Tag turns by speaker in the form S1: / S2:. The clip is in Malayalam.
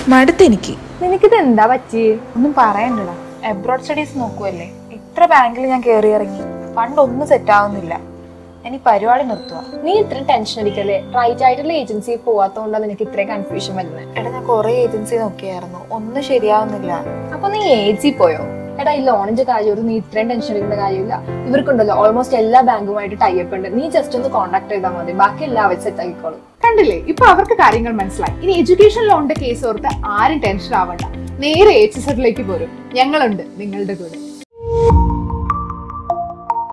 S1: മടുത്തെനിക്ക്
S2: നിനക്കിത് എന്താ പറ്റി
S3: ഒന്നും പറയണ്ടടാ എബ്രോഡ് സ്റ്റഡീസ് നോക്കുവല്ലേ ഇത്ര ബാങ്കിൽ ഞാൻ കയറി ഇറങ്ങി ഫണ്ട് ഒന്നും സെറ്റ് ആവുന്നില്ല ഇനി പരിപാടി നിർത്തുക
S2: നീ ഇത്രയും ടെൻഷൻ അടിക്കല്ലേ റൈറ്റ് ആയിട്ടുള്ള ഏജൻസി പോവാത്തോണ്ടാണ് നിനക്ക് ഇത്രയും കൺഫ്യൂഷൻ വരുന്നത്
S3: എടാ ഞാൻ കുറെ ഏജൻസി നോക്കിയായിരുന്നു ഒന്നും ശരിയാവുന്നില്ല
S2: അപ്പൊ നീ ഏജി പോയോ എടാ ഈ ലോണിന്റെ കാര്യം നീ ഇത്രയും ടെൻഷൻ എടുക്കേണ്ട കാര്യമില്ല ഇവർക്കുണ്ടല്ലോ ഓൾമോസ്റ്റ് എല്ലാ ബാങ്കുമായിട്ട് ടൈപ്പ് ഉണ്ട് നീ ജസ്റ്റ് ഒന്ന് കോൺടാക്ട് ചെയ്താൽ മതി ബാക്കി എല്ലാം അവർ സെറ്റ് ആക്കിക്കോളും
S4: കണ്ടില്ലേ ഇപ്പൊ അവർക്ക് കാര്യങ്ങൾ മനസ്സിലായി ഇനി എഡ്യൂക്കേഷൻ ലോണിന്റെ കേസ് ഓർത്ത് ആരും ടെൻഷൻ ആവണ്ട നേരെ എച്ച് എസ് പോരും ഞങ്ങളുണ്ട് നിങ്ങളുടെ കൂടെ